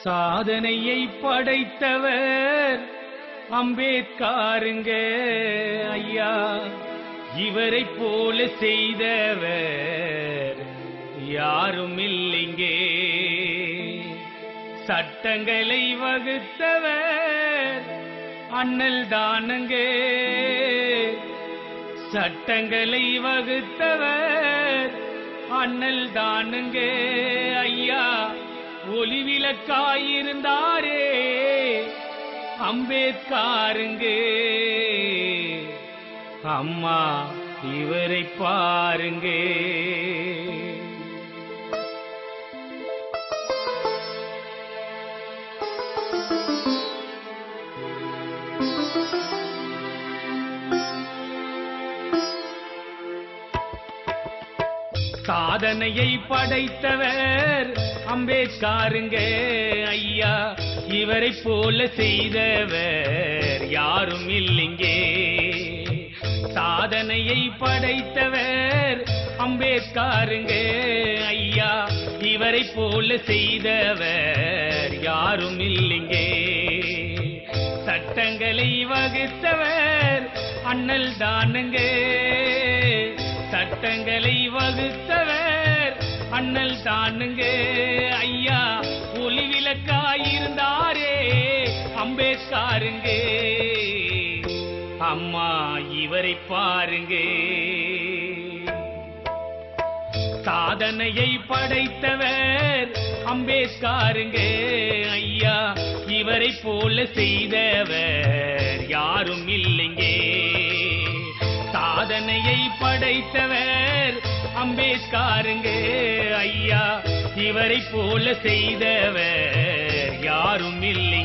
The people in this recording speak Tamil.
சாதனையை படைத்தவர் அம்பேத்காருங்க ஐயா இவரை போல செய்தவர் யாரும் இல்லைங்கே சட்டங்களை வகுத்தவர் அண்ணல் தானுங்க சட்டங்களை வகுத்தவர் அண்ணல் தானுங்க ஐயா ஒளிவிளக்காயிருந்தாரே அம்பேத்காருங்க அம்மா இவரை பாருங்க சாதனையை படைத்தவர் அம்பேத்காருங்க ஐயா இவரை போல செய்தவர் யாரும் இல்லைங்கே சாதனையை படைத்தவர் அம்பேத்காருங்க ஐயா இவரை போல செய்தவர் யாரும் இல்லைங்கே சட்டங்களை வகுத்தவர் அண்ணல் தானுங்க சட்டங்களை வகுத்தவர் அண்ணல் தானுங்க ஐயா ஒளி விளக்காயிருந்தாரே அம்பேத்காருங்க அம்மா இவரை பாருங்க சாதனையை படைத்தவர் அம்பேத்காருங்க ஐயா இவரை போல செய்தவர் யாரும் இல்லைங்கே சாதனையை படைத்தவர் அம்பேத்காருங்க ஐயா இவரை போல செய்தவர் யாரும் இல்லைங்க